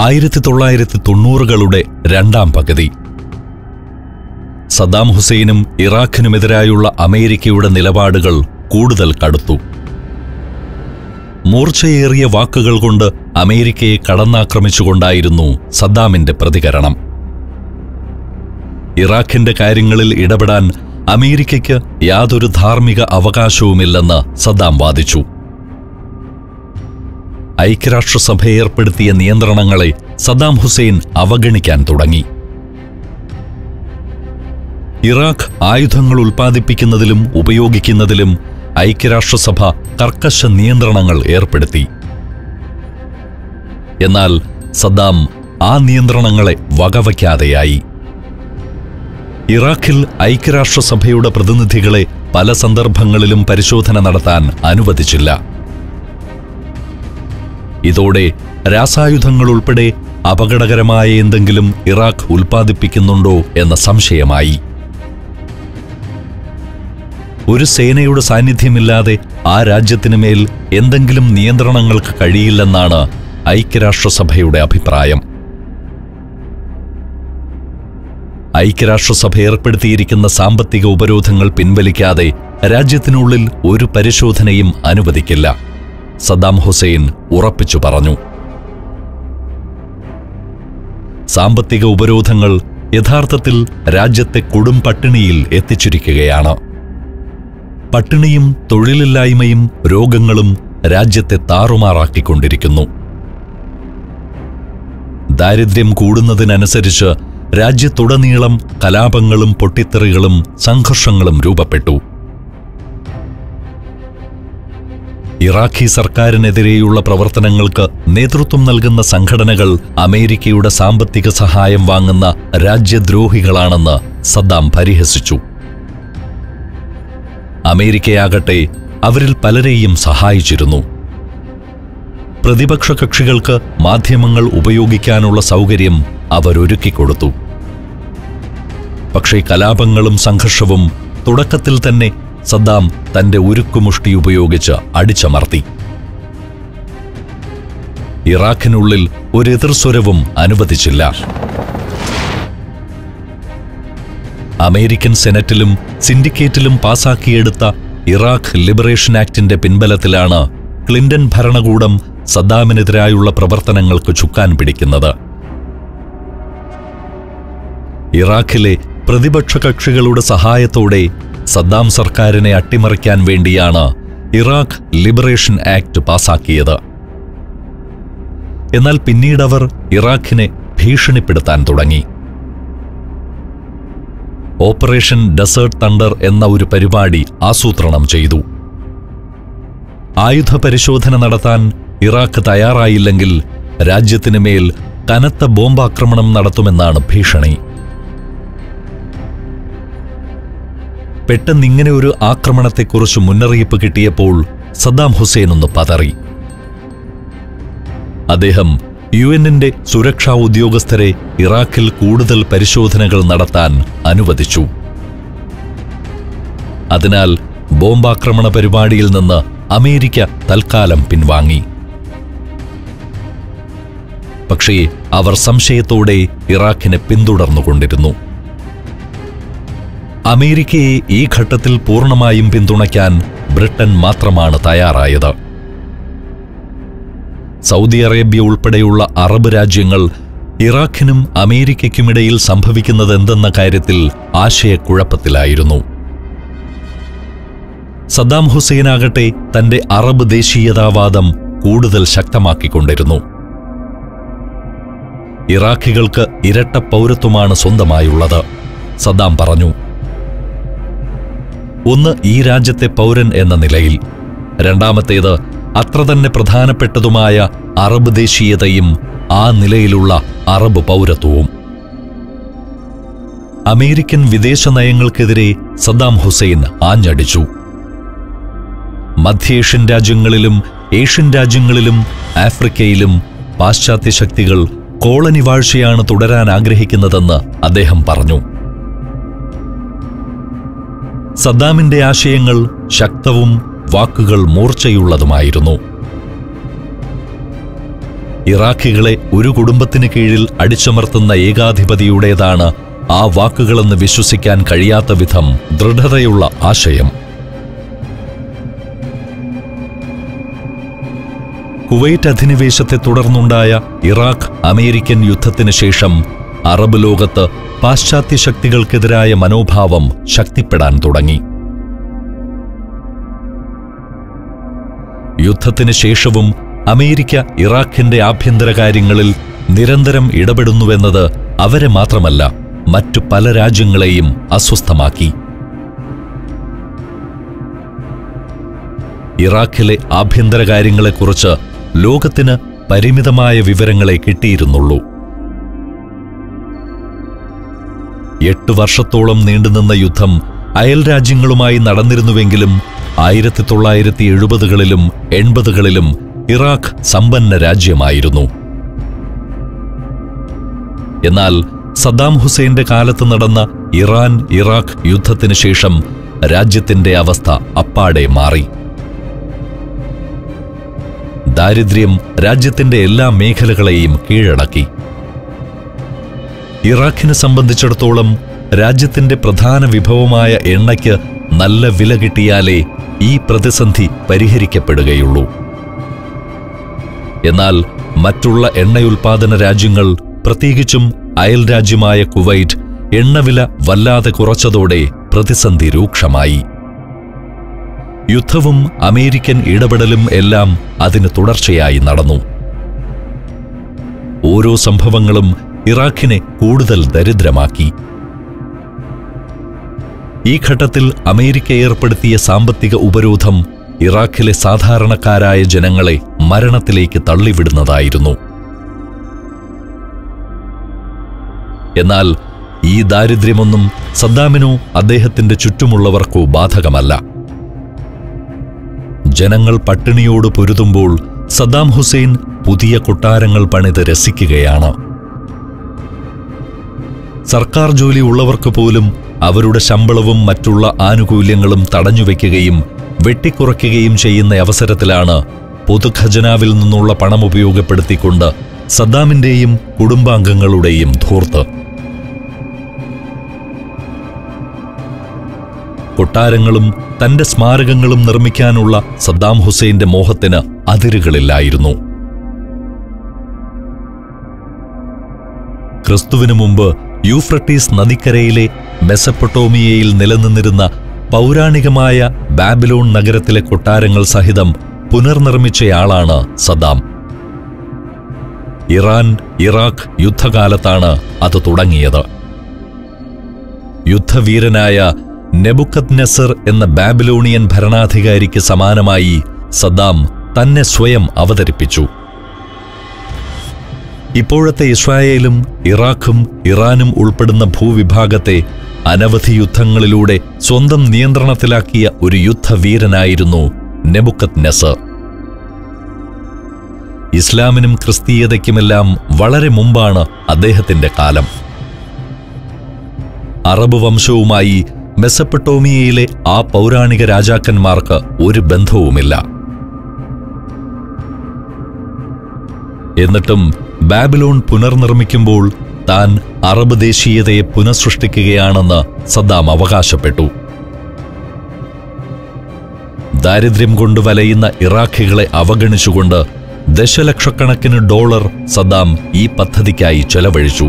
ആയിരത്തി തൊള്ളായിരത്തി തൊണ്ണൂറുകളുടെ രണ്ടാം പകുതി സദ്ദാം ഹുസൈനും ഇറാഖിനുമെതിരായുള്ള അമേരിക്കയുടെ നിലപാടുകൾ കൂടുതൽ കടുത്തു മൂർച്ചയേറിയ വാക്കുകൾ കൊണ്ട് അമേരിക്കയെ കടന്നാക്രമിച്ചുകൊണ്ടായിരുന്നു സദ്ദാമിന്റെ പ്രതികരണം ഇറാഖിന്റെ കാര്യങ്ങളിൽ ഇടപെടാൻ അമേരിക്കയ്ക്ക് യാതൊരു ധാർമ്മിക അവകാശവുമില്ലെന്ന് സദ്ദാം വാദിച്ചു ഐക്യരാഷ്ട്രസഭ ഏർപ്പെടുത്തിയ നിയന്ത്രണങ്ങളെ സദ്ദാം ഹുസൈൻ അവഗണിക്കാൻ തുടങ്ങി ഇറാഖ് ആയുധങ്ങൾ ഉൽപ്പാദിപ്പിക്കുന്നതിലും ഉപയോഗിക്കുന്നതിലും ഐക്യരാഷ്ട്രസഭ കർക്കശ നിയന്ത്രണങ്ങൾ ഏർപ്പെടുത്തി എന്നാൽ സദ്ദാം ആ നിയന്ത്രണങ്ങളെ വകവയ്ക്കാതെയായി ഇറാഖിൽ ഐക്യരാഷ്ട്രസഭയുടെ പ്രതിനിധികളെ പല സന്ദർഭങ്ങളിലും പരിശോധന നടത്താൻ അനുവദിച്ചില്ല ഇതോടെ രാസായുധങ്ങൾ ഉൾപ്പെടെ അപകടകരമായ എന്തെങ്കിലും ഇറാഖ് ഉൽപ്പാദിപ്പിക്കുന്നുണ്ടോ എന്ന സംശയമായി ഒരു സേനയുടെ സാന്നിധ്യമില്ലാതെ ആ രാജ്യത്തിനു മേൽ എന്തെങ്കിലും നിയന്ത്രണങ്ങൾക്ക് കഴിയില്ലെന്നാണ് ഐക്യരാഷ്ട്രസഭയുടെ അഭിപ്രായം ഐക്യരാഷ്ട്രസഭ ഏർപ്പെടുത്തിയിരിക്കുന്ന സാമ്പത്തിക ഉപരോധങ്ങൾ പിൻവലിക്കാതെ രാജ്യത്തിനുള്ളിൽ ഒരു പരിശോധനയും അനുവദിക്കില്ല സദ്ദാം ഹുസൈൻ ഉറപ്പിച്ചു പറഞ്ഞു സാമ്പത്തിക ഉപരോധങ്ങൾ യഥാർത്ഥത്തിൽ രാജ്യത്തെ കൊടും പട്ടിണിയിൽ എത്തിച്ചിരിക്കുകയാണ് പട്ടിണിയും തൊഴിലില്ലായ്മയും രോഗങ്ങളും രാജ്യത്തെ താറുമാറാക്കിക്കൊണ്ടിരിക്കുന്നു ദാരിദ്ര്യം കൂടുന്നതിനനുസരിച്ച് രാജ്യത്തുടനീളം കലാപങ്ങളും പൊട്ടിത്തെറികളും സംഘർഷങ്ങളും രൂപപ്പെട്ടു ഇറാഖി സർക്കാരിനെതിരെയുള്ള പ്രവർത്തനങ്ങൾക്ക് നേതൃത്വം നൽകുന്ന സംഘടനകൾ അമേരിക്കയുടെ സാമ്പത്തിക സഹായം വാങ്ങുന്ന രാജ്യദ്രോഹികളാണെന്ന് സദ്ദാം പരിഹസിച്ചു അമേരിക്കയാകട്ടെ അവരിൽ പലരെയും സഹായിച്ചിരുന്നു പ്രതിപക്ഷ കക്ഷികൾക്ക് മാധ്യമങ്ങൾ ഉപയോഗിക്കാനുള്ള സൗകര്യം അവരൊരുക്കിക്കൊടുത്തു പക്ഷേ കലാപങ്ങളും സംഘർഷവും തുടക്കത്തിൽ തന്നെ സദ്ദാം തന്റെ ഉരുക്കുമുഷ്ടി ഉപയോഗിച്ച് അടിച്ചമർത്തി ഇറാഖിനുള്ളിൽ ഒരു എതിർസ്വരവും അനുവദിച്ചില്ല അമേരിക്കൻ സെനറ്റിലും സിൻഡിക്കേറ്റിലും പാസാക്കിയെടുത്ത ഇറാഖ് ലിബറേഷൻ ആക്ടിന്റെ പിൻബലത്തിലാണ് ക്ലിന്റൺ ഭരണകൂടം സദ്ദാമിനെതിരായുള്ള പ്രവർത്തനങ്ങൾക്ക് ചുക്കാൻ പിടിക്കുന്നത് ഇറാഖിലെ പ്രതിപക്ഷ കക്ഷികളുടെ സഹായത്തോടെ സദ്ദാം സർക്കാരിനെ അട്ടിമറിക്കാൻ വേണ്ടിയാണ് ഇറാഖ് ലിബറേഷൻ ആക്ട് പാസാക്കിയത് എന്നാൽ പിന്നീടവർ ഇറാഖിനെ ഭീഷണിപ്പെടുത്താൻ തുടങ്ങി ഓപ്പറേഷൻ ഡെസേർട്ട് തണ്ടർ എന്ന ഒരു പരിപാടി ആസൂത്രണം ചെയ്തു ആയുധ പരിശോധന നടത്താൻ ഇറാഖ് തയ്യാറായില്ലെങ്കിൽ രാജ്യത്തിന് മേൽ കനത്ത ബോംബാക്രമണം നടത്തുമെന്നാണ് ഭീഷണി പെട്ടെന്നിങ്ങനെ ഒരു ആക്രമണത്തെക്കുറിച്ച് മുന്നറിയിപ്പ് കിട്ടിയപ്പോൾ സദ്ദാം ഹുസൈൻ ഒന്ന് പതറി അദ്ദേഹം യു എന്നിന്റെ സുരക്ഷാ ഉദ്യോഗസ്ഥരെ ഇറാഖിൽ കൂടുതൽ പരിശോധനകൾ നടത്താൻ അനുവദിച്ചു അതിനാൽ ബോംബാക്രമണ പരിപാടിയിൽ നിന്ന് അമേരിക്ക തൽക്കാലം പിൻവാങ്ങി പക്ഷേ അവർ സംശയത്തോടെ ഇറാഖിനെ പിന്തുടർന്നുകൊണ്ടിരുന്നു അമേരിക്കയെ ഈ ഘട്ടത്തിൽ പൂർണ്ണമായും പിന്തുണയ്ക്കാൻ ബ്രിട്ടൻ മാത്രമാണ് തയ്യാറായത് സൗദി അറേബ്യ ഉൾപ്പെടെയുള്ള അറബ് രാജ്യങ്ങൾ ഇറാഖിനും അമേരിക്കയ്ക്കുമിടയിൽ സംഭവിക്കുന്നതെന്തെന്ന കാര്യത്തിൽ ആശയക്കുഴപ്പത്തിലായിരുന്നു സദ്ദാം ഹുസൈനാകട്ടെ തന്റെ അറബ് ദേശീയതാവാദം കൂടുതൽ ശക്തമാക്കിക്കൊണ്ടിരുന്നു ഇറാഖികൾക്ക് ഇരട്ട പൗരത്വമാണ് സ്വന്തമായുള്ളത് സദ്ദാം പറഞ്ഞു ഒന്ന് ഈ രാജ്യത്തെ പൗരൻ എന്ന നിലയിൽ രണ്ടാമത്തേത് അത്ര തന്നെ പ്രധാനപ്പെട്ടതുമായ അറബ് ദേശീയതയും ആ നിലയിലുള്ള അറബ് പൗരത്വവും അമേരിക്കൻ വിദേശ നയങ്ങൾക്കെതിരെ സദ്ദാം ഹുസൈൻ ആഞ്ഞടിച്ചു മധ്യേഷ്യൻ രാജ്യങ്ങളിലും ഏഷ്യൻ രാജ്യങ്ങളിലും ആഫ്രിക്കയിലും പാശ്ചാത്യ ശക്തികൾ കോളനി വാഴ്ചയാണ് തുടരാൻ ആഗ്രഹിക്കുന്നതെന്ന് അദ്ദേഹം പറഞ്ഞു സദ്ദാമിന്റെ ആശയങ്ങൾ ശക്തവും വാക്കുകൾ മൂർച്ചയുള്ളതുമായിരുന്നു ഇറാഖികളെ ഒരു കുടുംബത്തിന് കീഴിൽ അടിച്ചമർത്തുന്ന ഏകാധിപതിയുടേതാണ് ആ വാക്കുകളെന്ന് വിശ്വസിക്കാൻ കഴിയാത്ത വിധം ദൃഢതയുള്ള ആശയം കുവൈറ്റ് അധിനിവേശത്തെ തുടർന്നുണ്ടായ ഇറാഖ് അമേരിക്കൻ യുദ്ധത്തിന് ശേഷം അറബ് ലോകത്ത് പാശ്ചാത്യ ശക്തികൾക്കെതിരായ മനോഭാവം ശക്തിപ്പെടാൻ തുടങ്ങി യുദ്ധത്തിന് ശേഷവും അമേരിക്ക ഇറാഖിന്റെ ആഭ്യന്തര കാര്യങ്ങളിൽ നിരന്തരം ഇടപെടുന്നുവെന്നത് അവരെ മാത്രമല്ല മറ്റു പല രാജ്യങ്ങളെയും അസ്വസ്ഥമാക്കി ഇറാഖിലെ ആഭ്യന്തര കാര്യങ്ങളെക്കുറിച്ച് ലോകത്തിന് പരിമിതമായ വിവരങ്ങളെ കിട്ടിയിരുന്നുള്ളൂ എട്ട് വർഷത്തോളം നീണ്ടുനിന്ന യുദ്ധം അയൽ രാജ്യങ്ങളുമായി നടന്നിരുന്നുവെങ്കിലും ആയിരത്തി തൊള്ളായിരത്തി എഴുപതുകളിലും എൺപതുകളിലും ഇറാഖ് സമ്പന്ന രാജ്യമായിരുന്നു എന്നാൽ സദ്ദാം ഹുസൈന്റെ കാലത്ത് നടന്ന ഇറാൻ ഇറാഖ് യുദ്ധത്തിന് ശേഷം രാജ്യത്തിന്റെ അവസ്ഥ അപ്പാടെ മാറി ദാരിദ്ര്യം രാജ്യത്തിന്റെ എല്ലാ മേഖലകളെയും കീഴടക്കി ഇറാഖിനെ സംബന്ധിച്ചിടത്തോളം രാജ്യത്തിന്റെ പ്രധാന വിഭവമായ എണ്ണയ്ക്ക് നല്ല വില കിട്ടിയാലേ ഈ പ്രതിസന്ധി പരിഹരിക്കപ്പെടുകയുള്ളൂ എന്നാൽ മറ്റുള്ള എണ്ണയുൽപാദന രാജ്യങ്ങൾ പ്രത്യേകിച്ചും അയൽ രാജ്യമായ കുവൈറ്റ് എണ്ണവില വല്ലാതെ കുറച്ചതോടെ പ്രതിസന്ധി രൂക്ഷമായി യുദ്ധവും അമേരിക്കൻ ഇടപെടലും എല്ലാം അതിന് തുടർച്ചയായി നടന്നു ഓരോ സംഭവങ്ങളും ഇറാഖിനെ കൂടുതൽ ദരിദ്രമാക്കി ഈ ഘട്ടത്തിൽ അമേരിക്ക ഏർപ്പെടുത്തിയ സാമ്പത്തിക ഉപരോധം ഇറാഖിലെ സാധാരണക്കാരായ ജനങ്ങളെ മരണത്തിലേക്ക് തള്ളിവിടുന്നതായിരുന്നു എന്നാൽ ഈ ദാരിദ്ര്യമൊന്നും സദ്ദാമിനോ അദ്ദേഹത്തിന്റെ ചുറ്റുമുള്ളവർക്കോ ബാധകമല്ല ജനങ്ങൾ പട്ടിണിയോട് പൊരുതുമ്പോൾ സദ്ദാം ഹുസൈൻ പുതിയ കൊട്ടാരങ്ങൾ പണിത് രസിക്കുകയാണ് സർക്കാർ ജോലി ഉള്ളവർക്ക് പോലും അവരുടെ ശമ്പളവും മറ്റുള്ള ആനുകൂല്യങ്ങളും തടഞ്ഞുവെക്കുകയും വെട്ടിക്കുറയ്ക്കുകയും ചെയ്യുന്ന അവസരത്തിലാണ് പൊതുഖജനാവിൽ നിന്നുള്ള പണം ഉപയോഗപ്പെടുത്തിക്കൊണ്ട് സദ്ദാമിന്റെയും കുടുംബാംഗങ്ങളുടെയും ധൂർത്ത് കൊട്ടാരങ്ങളും തന്റെ സ്മാരകങ്ങളും നിർമ്മിക്കാനുള്ള സദ്ദാം ഹുസൈന്റെ മോഹത്തിന് അതിരുകളില്ലായിരുന്നു ക്രിസ്തുവിനു മുമ്പ് യൂഫ്രട്ടീസ് നദിക്കരയിലെ മെസപ്പൊട്ടോമിയയിൽ നിലനിന്നിരുന്ന പൗരാണികമായ ബാബിലോൺ നഗരത്തിലെ കൊട്ടാരങ്ങൾ സഹിതം പുനർനിർമ്മിച്ചയാളാണ് സദ്ദാം ഇറാൻ ഇറാഖ് യുദ്ധകാലത്താണ് അത് തുടങ്ങിയത് യുദ്ധവീരനായ നെബുക്കത് നെസർ എന്ന ബാബിലോണിയൻ ഭരണാധികാരിക്ക് സമാനമായി സദ്ദാം തന്നെ സ്വയം അവതരിപ്പിച്ചു ഇപ്പോഴത്തെ ഇസ്രായേലും ഇറാഖും ഇറാനും ഉൾപ്പെടുന്ന ഭൂവിഭാഗത്തെ അനവധി യുദ്ധങ്ങളിലൂടെ സ്വന്തം നിയന്ത്രണത്തിലാക്കിയ ഒരു യുദ്ധവീരനായിരുന്നു നെബുക്കത് നെസർ ഇസ്ലാമിനും ക്രിസ്തീയതയ്ക്കുമെല്ലാം വളരെ മുമ്പാണ് അദ്ദേഹത്തിന്റെ കാലം അറബ് വംശവുമായി മെസപ്പട്ടോമിയയിലെ ആ പൗരാണിക രാജാക്കന്മാർക്ക് ഒരു ബന്ധവുമില്ല എന്നിട്ടും ബാബിലോൺ പുനർനിർമ്മിക്കുമ്പോൾ താൻ അറബ് ദേശീയതയെ പുനഃസൃഷ്ടിക്കുകയാണെന്ന് സദ്ദാം അവകാശപ്പെട്ടു ദാരിദ്ര്യം കൊണ്ട് വലയുന്ന ഇറാഖികളെ അവഗണിച്ചുകൊണ്ട് ദശലക്ഷക്കണക്കിന് ഡോളർ സദ്ദാം ഈ പദ്ധതിക്കായി ചെലവഴിച്ചു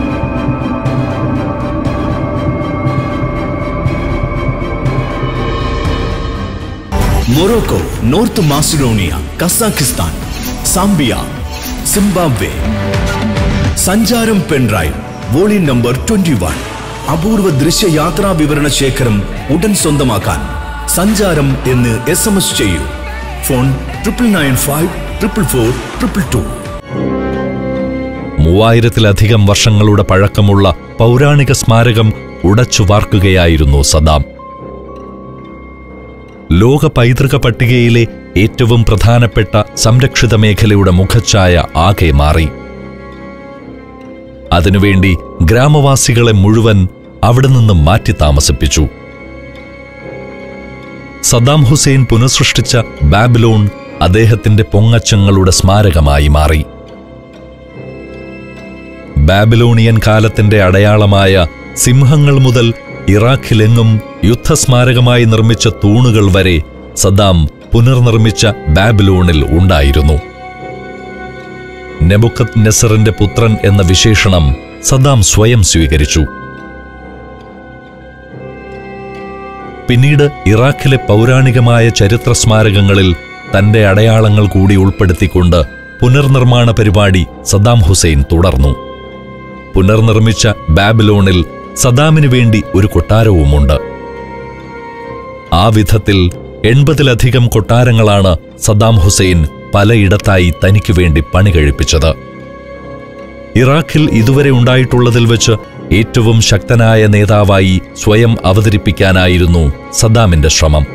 Morocco North Macedonia Kazakhstan Zambia Zimbabwe Sancharam pen drive volume number twenty one അപൂർവ ദൃശ്യയാത്രാ വിവരണ ശേഖരം ഉടൻ സ്വന്തമാക്കാൻ സഞ്ചാരം എന്ന് എസ് എം എസ് ചെയ്യൂ phone triple nine five triple four triple two മൂവായിരത്തിലധികം വർഷങ്ങളുടെ പഴക്കമുള്ള പൗരാണിക സ്മാരകം ഉടച്ചു വാർക്കുകയായിരുന്നു സദ്ദാം ലോക പൈതൃക പട്ടികയിലെ ഏറ്റവും പ്രധാനപ്പെട്ട സംരക്ഷിത മേഖലയുടെ മുഖച്ഛായ ആകെ മാറി അതിനുവേണ്ടി ഗ്രാമവാസികളെ മുഴുവൻ അവിടെ നിന്ന് മാറ്റി താമസിപ്പിച്ചു സദ്ദാം ഹുസൈൻ പുനഃസൃഷ്ടിച്ച ബാബിലോൺ അദ്ദേഹത്തിന്റെ പൊങ്ങച്ചങ്ങളുടെ സ്മാരകമായി മാറി ബാബിലോണിയൻ കാലത്തിന്റെ അടയാളമായ സിംഹങ്ങൾ മുതൽ ഇറാഖിലെങ്ങും യുദ്ധസ്മാരകമായി നിർമ്മിച്ച തൂണുകൾ വരെ സദ്ദാം പുനർനിർമ്മിച്ച ബാബിലോണിൽ ഉണ്ടായിരുന്നു നെബുക്കത് നെസറിന്റെ പുത്രൻ എന്ന വിശേഷണം സദ്ദാം സ്വയം സ്വീകരിച്ചു പിന്നീട് ഇറാഖിലെ പൗരാണികമായ ചരിത്ര സ്മാരകങ്ങളിൽ തന്റെ അടയാളങ്ങൾ കൂടി ഉൾപ്പെടുത്തിക്കൊണ്ട് പുനർനിർമ്മാണ പരിപാടി സദ്ദാം ഹുസൈൻ തുടർന്നു പുനർനിർമ്മിച്ച ബാബിലോണിൽ സദ്ദാമിനു വേണ്ടി ഒരു കൊട്ടാരവുമുണ്ട് ആ വിധത്തിൽ എൺപതിലധികം കൊട്ടാരങ്ങളാണ് സദ്ദാം ഹുസൈൻ പലയിടത്തായി തനിക്ക് വേണ്ടി പണി കഴിപ്പിച്ചത് ഇറാഖിൽ ഇതുവരെ ഉണ്ടായിട്ടുള്ളതിൽ വെച്ച് ഏറ്റവും ശക്തനായ നേതാവായി സ്വയം അവതരിപ്പിക്കാനായിരുന്നു സദ്ദാമിന്റെ ശ്രമം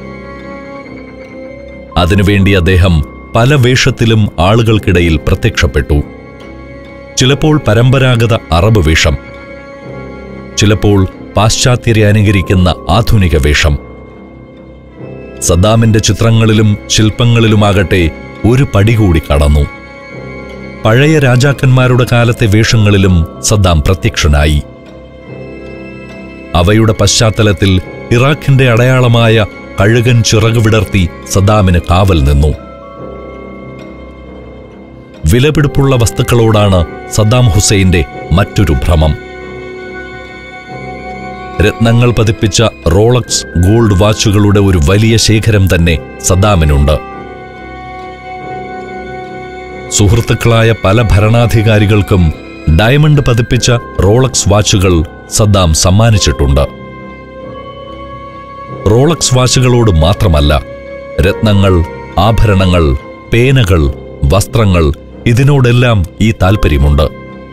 അതിനുവേണ്ടി അദ്ദേഹം പല വേഷത്തിലും ആളുകൾക്കിടയിൽ പ്രത്യക്ഷപ്പെട്ടു ചിലപ്പോൾ പരമ്പരാഗത അറബ് വേഷം ചിലപ്പോൾ പാശ്ചാത്യരെ അനുകരിക്കുന്ന ആധുനിക വേഷം സദ്ദാമിന്റെ ചിത്രങ്ങളിലും ശില്പങ്ങളിലുമാകട്ടെ ഒരു പടി കൂടി കടന്നു പഴയ രാജാക്കന്മാരുടെ കാലത്തെ വേഷങ്ങളിലും സദ്ദാം പ്രത്യക്ഷനായി അവയുടെ പശ്ചാത്തലത്തിൽ ഇറാഖിന്റെ അടയാളമായ കഴുകൻ ചിറക് വിടർത്തി സദ്ദാമിന് കാവൽ നിന്നു വിലപിടിപ്പുള്ള വസ്തുക്കളോടാണ് സദ്ദാം ഹുസൈന്റെ മറ്റൊരു ഭ്രമം രത്നങ്ങൾ പതിപ്പിച്ച റോളക്സ് ഗോൾഡ് വാച്ചുകളുടെ ഒരു വലിയ ശേഖരം തന്നെ സദ്ദാമിനുണ്ട് സുഹൃത്തുക്കളായ പല ഭരണാധികാരികൾക്കും ഡയമണ്ട് പതിപ്പിച്ച റോളക്സ് വാച്ചുകൾ സദ്ദാം സമ്മാനിച്ചിട്ടുണ്ട് റോളക്സ് വാച്ചുകളോട് മാത്രമല്ല രത്നങ്ങൾ ആഭരണങ്ങൾ പേനകൾ വസ്ത്രങ്ങൾ ഇതിനോടെല്ലാം ഈ താൽപ്പര്യമുണ്ട്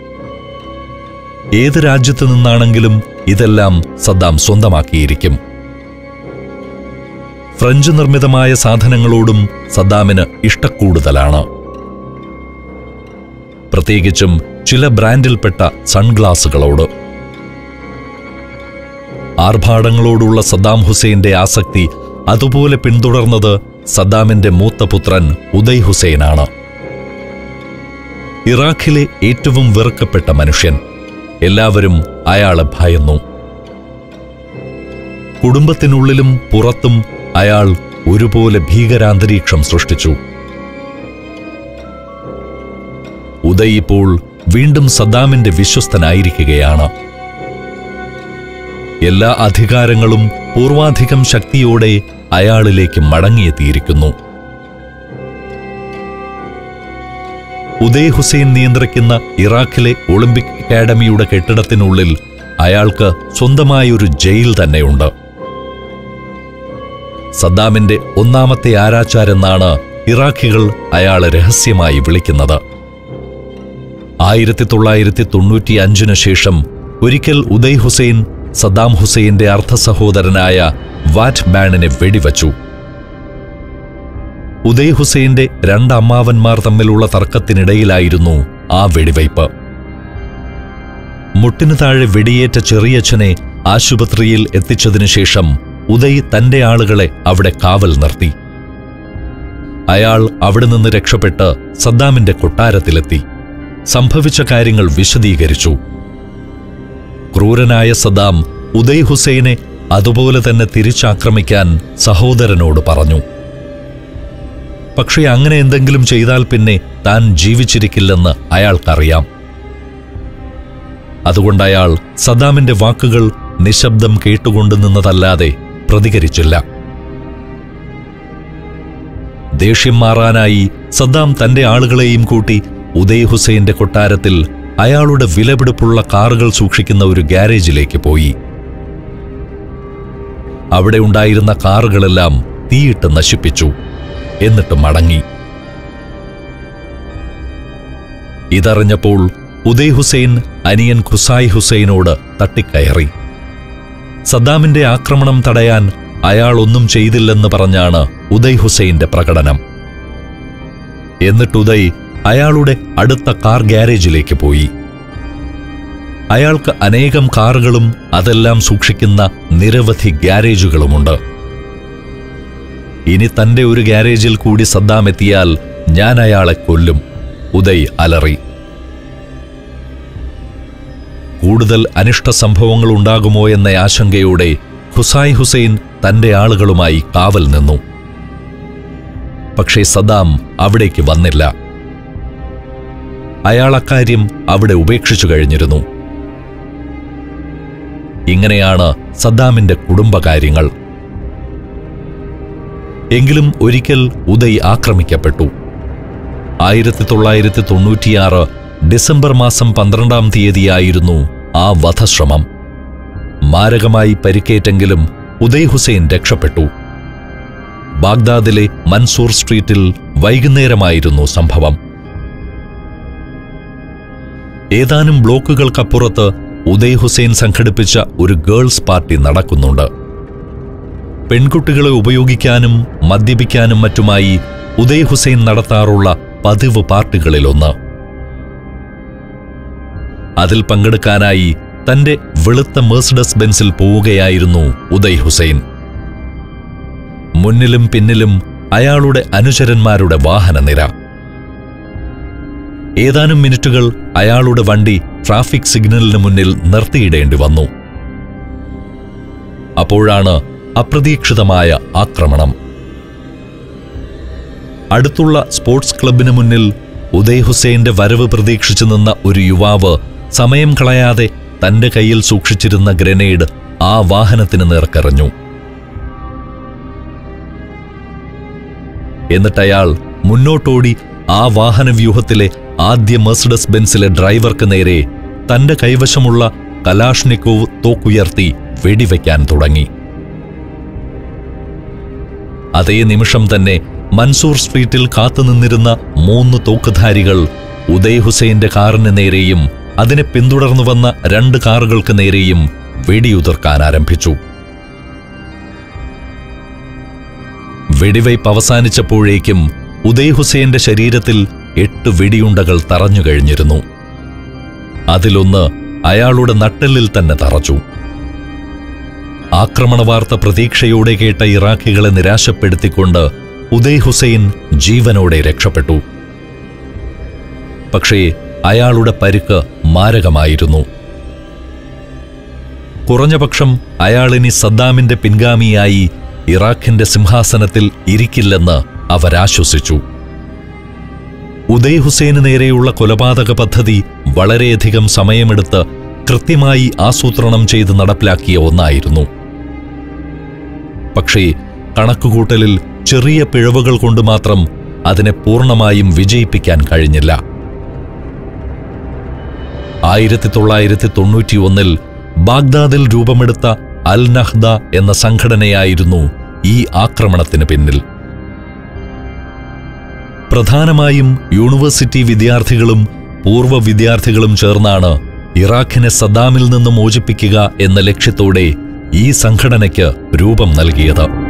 ഏത് രാജ്യത്തു നിന്നാണെങ്കിലും ഇതെല്ലാം സദ്ദാം സ്വന്തമാക്കിയിരിക്കും ഫ്രഞ്ച് നിർമ്മിതമായ സാധനങ്ങളോടും സദ്ദാമിന് ഇഷ്ടക്കൂടുതലാണ് പ്രത്യേകിച്ചും ചില ബ്രാൻഡിൽപ്പെട്ട സൺഗ്ലാസുകളോട് ആർഭാടങ്ങളോടുള്ള സദ്ദാം ഹുസൈന്റെ ആസക്തി അതുപോലെ പിന്തുടർന്നത് സദ്ദാമിന്റെ മൂത്ത പുത്രൻ ഉദയ് ഹുസൈനാണ് ഇറാഖിലെ ഏറ്റവും വെറുക്കപ്പെട്ട മനുഷ്യൻ എല്ലാവരും അയാളെ ഭയന്നു കുടുംബത്തിനുള്ളിലും പുറത്തും അയാൾ ഒരുപോലെ ഭീകരാന്തരീക്ഷം സൃഷ്ടിച്ചു ഉദയ് ഇപ്പോൾ വീണ്ടും സദ്ദാമിന്റെ വിശ്വസ്തനായിരിക്കുകയാണ് എല്ലാ അധികാരങ്ങളും പൂർവാധികം ശക്തിയോടെ അയാളിലേക്ക് മടങ്ങിയെത്തിയിരിക്കുന്നു ഉദയ് ഹുസൈൻ നിയന്ത്രിക്കുന്ന ഇറാഖിലെ ഒളിമ്പിക് അക്കാഡമിയുടെ കെട്ടിടത്തിനുള്ളിൽ അയാൾക്ക് സ്വന്തമായൊരു ജയിൽ തന്നെയുണ്ട് സദ്ദാമിന്റെ ഒന്നാമത്തെ ആരാച്ചാരെന്നാണ് ഇറാഖികൾ അയാളെ രഹസ്യമായി വിളിക്കുന്നത് ആയിരത്തി തൊള്ളായിരത്തി തൊണ്ണൂറ്റി അഞ്ചിന് ശേഷം ഒരിക്കൽ ഉദയ് ഹുസൈൻ സദ്ദാം ഹുസൈന്റെ അർദ്ധ സഹോദരനായ വാറ്റ് ബാണിനെ വെടിവച്ചു ഉദയ് ഹുസൈന്റെ രണ്ട് അമ്മാവന്മാർ തമ്മിലുള്ള തർക്കത്തിനിടയിലായിരുന്നു ആ വെടിവയ്പ് മുട്ടിനു താഴെ വെടിയേറ്റ ചെറിയച്ഛനെ ആശുപത്രിയിൽ എത്തിച്ചതിനു ശേഷം ഉദയ് തന്റെ ആളുകളെ അവിടെ കാവൽ നിർത്തി അയാൾ അവിടെ നിന്ന് രക്ഷപ്പെട്ട് സദ്ദാമിന്റെ കൊട്ടാരത്തിലെത്തി സംഭവിച്ച കാര്യങ്ങൾ വിശദീകരിച്ചു ക്രൂരനായ സദ്ദാം ഉദയ് ഹുസൈനെ അതുപോലെ തന്നെ തിരിച്ചാക്രമിക്കാൻ സഹോദരനോട് പറഞ്ഞു പക്ഷേ അങ്ങനെ എന്തെങ്കിലും ചെയ്താൽ പിന്നെ താൻ ജീവിച്ചിരിക്കില്ലെന്ന് അയാൾക്കറിയാം അതുകൊണ്ട് അയാൾ സദ്ദാമിന്റെ വാക്കുകൾ നിശബ്ദം കേട്ടുകൊണ്ടു നിന്നതല്ലാതെ പ്രതികരിച്ചില്ല ദേഷ്യം മാറാനായി സദ്ദാം തന്റെ ആളുകളെയും കൂട്ടി ഉദയ് ഹുസൈന്റെ കൊട്ടാരത്തിൽ അയാളുടെ വിലപിടിപ്പുള്ള കാറുകൾ സൂക്ഷിക്കുന്ന ഒരു ഗ്യാരേജിലേക്ക് പോയി അവിടെ ഉണ്ടായിരുന്ന കാറുകളെല്ലാം തീയിട്ട് നശിപ്പിച്ചു എന്നിട്ട് മടങ്ങി ഇതറിഞ്ഞപ്പോൾ ഉദയ് ഹുസൈൻ അനിയൻ ഖുസായ് ഹുസൈനോട് തട്ടിക്കയറി സദ്ദാമിന്റെ ആക്രമണം തടയാൻ അയാൾ ഒന്നും ചെയ്തില്ലെന്ന് പറഞ്ഞാണ് ഉദയ് ഹുസൈന്റെ പ്രകടനം എന്നിട്ട് ഉദയ് അയാളുടെ അടുത്ത കാർ ഗ്യാരേജിലേക്ക് പോയി അയാൾക്ക് അനേകം കാറുകളും അതെല്ലാം സൂക്ഷിക്കുന്ന നിരവധി ഗ്യാരേജുകളുമുണ്ട് ഇനി തന്റെ ഒരു ഗ്യാരേജിൽ കൂടി സദ്ദാം എത്തിയാൽ ഞാൻ അയാളെ കൊല്ലും ഉദയ് അലറി കൂടുതൽ അനിഷ്ട സംഭവങ്ങൾ ഉണ്ടാകുമോ എന്ന ആശങ്കയോടെ ഹുസായ് ഹുസൈൻ തന്റെ ആളുകളുമായി കാവൽ നിന്നു പക്ഷേ സദ്ദാം അവിടേക്ക് വന്നില്ല അയാൾ അക്കാര്യം അവിടെ ഉപേക്ഷിച്ചു കഴിഞ്ഞിരുന്നു ഇങ്ങനെയാണ് സദ്ദാമിന്റെ കുടുംബകാര്യങ്ങൾ എങ്കിലും ഒരിക്കൽ ഉദയ് ആക്രമിക്കപ്പെട്ടു ആയിരത്തി തൊള്ളായിരത്തി തൊണ്ണൂറ്റിയാറ് ഡിസംബർ മാസം പന്ത്രണ്ടാം തീയതിയായിരുന്നു ആ വധശ്രമം മാരകമായി പരിക്കേറ്റെങ്കിലും ഉദയ് ഹുസൈൻ രക്ഷപ്പെട്ടു ബാഗ്ദാദിലെ മൻസൂർ സ്ട്രീറ്റിൽ വൈകുന്നേരമായിരുന്നു സംഭവം ഏതാനും ബ്ലോക്കുകൾക്കപ്പുറത്ത് ഉദയ് ഹുസൈൻ സംഘടിപ്പിച്ച ഒരു ഗേൾസ് പാർട്ടി നടക്കുന്നുണ്ട് പെൺകുട്ടികളെ ഉപയോഗിക്കാനും മദ്യപിക്കാനും മറ്റുമായി ഉദയ് ഹുസൈൻ നടത്താറുള്ള പതിവ് പാർട്ടികളിലൊന്ന് അതിൽ പങ്കെടുക്കാനായി തന്റെ വെളുത്ത മേഴ്സിഡസ് ബെൻസിൽ പോവുകയായിരുന്നു ഉദയ് ഹുസൈൻ മുന്നിലും പിന്നിലും അയാളുടെ അനുചരന്മാരുടെ വാഹനനിര ഏതാനും മിനിറ്റുകൾ അയാളുടെ വണ്ടി ട്രാഫിക് സിഗ്നലിന് മുന്നിൽ നിർത്തിയിടേണ്ടി വന്നു അപ്പോഴാണ് അപ്രതീക്ഷിതമായ ആക്രമണം അടുത്തുള്ള സ്പോർട്സ് ക്ലബിന് മുന്നിൽ ഉദയ് ഹുസൈന്റെ വരവ് പ്രതീക്ഷിച്ചു നിന്ന ഒരു യുവാവ് സമയം കളയാതെ തന്റെ കയ്യിൽ സൂക്ഷിച്ചിരുന്ന ഗ്രനേഡ് ആ വാഹനത്തിന് നേർക്കെറിഞ്ഞു എന്നിട്ടയാൾ മുന്നോട്ടോടി ആ വാഹനവ്യൂഹത്തിലെ ആദ്യ മെഴ്സിഡസ് ബെൻസിലെ ഡ്രൈവർക്ക് നേരെ തന്റെ കൈവശമുള്ള കലാഷ്നിക്കോവ് തോക്കുയർത്തി വെടിവെക്കാൻ തുടങ്ങി അതേ നിമിഷം തന്നെ മൻസൂർ സ്ട്രീറ്റിൽ കാത്തുനിന്നിരുന്ന മൂന്ന് തോക്കുധാരികൾ ഉദയ് ഹുസൈന്റെ കാറിന് നേരെയും അതിനെ പിന്തുടർന്നു വന്ന രണ്ട് കാറുകൾക്ക് നേരെയും വെടിയുതിർക്കാൻ ആരംഭിച്ചു വെടിവയ്പ് അവസാനിച്ചപ്പോഴേക്കും ഉദയ് ഹുസൈന്റെ ശരീരത്തിൽ എട്ട് വെടിയുണ്ടകൾ തറഞ്ഞു കഴിഞ്ഞിരുന്നു അതിലൊന്ന് അയാളുടെ നട്ടെല്ലിൽ തന്നെ തറച്ചു ആക്രമണവാർത്ത പ്രതീക്ഷയോടെ കേട്ട ഇറാഖികളെ നിരാശപ്പെടുത്തിക്കൊണ്ട് ഉദയ് ഹുസൈൻ ജീവനോടെ രക്ഷപ്പെട്ടു പക്ഷേ അയാളുടെ പരുക്ക് മാരകമായിരുന്നു കുറഞ്ഞപക്ഷം അയാളിനി സദ്ദാമിന്റെ പിൻഗാമിയായി ഇറാഖിന്റെ സിംഹാസനത്തിൽ ഇരിക്കില്ലെന്ന് അവരാശ്വസിച്ചു ഉദയ് ഹുസൈന് നേരെയുള്ള കൊലപാതക പദ്ധതി വളരെയധികം സമയമെടുത്ത് കൃത്യമായി ആസൂത്രണം ചെയ്ത് നടപ്പിലാക്കിയ ഒന്നായിരുന്നു പക്ഷേ കണക്കുകൂട്ടലിൽ ചെറിയ പിഴവുകൾ കൊണ്ട് മാത്രം അതിനെ പൂർണ്ണമായും വിജയിപ്പിക്കാൻ കഴിഞ്ഞില്ല ആയിരത്തി തൊള്ളായിരത്തി തൊണ്ണൂറ്റിയൊന്നിൽ ബാഗ്ദാദിൽ രൂപമെടുത്ത അൽ നഹ്ദ എന്ന സംഘടനയായിരുന്നു ഈ ആക്രമണത്തിന് പിന്നിൽ പ്രധാനമായും യൂണിവേഴ്സിറ്റി വിദ്യാർത്ഥികളും പൂർവ്വ വിദ്യാർത്ഥികളും ചേർന്നാണ് ഇറാഖിനെ സദ്ദാമിൽ നിന്ന് മോചിപ്പിക്കുക എന്ന ലക്ഷ്യത്തോടെ ഈ സംഘടനയ്ക്ക് രൂപം നൽകിയത്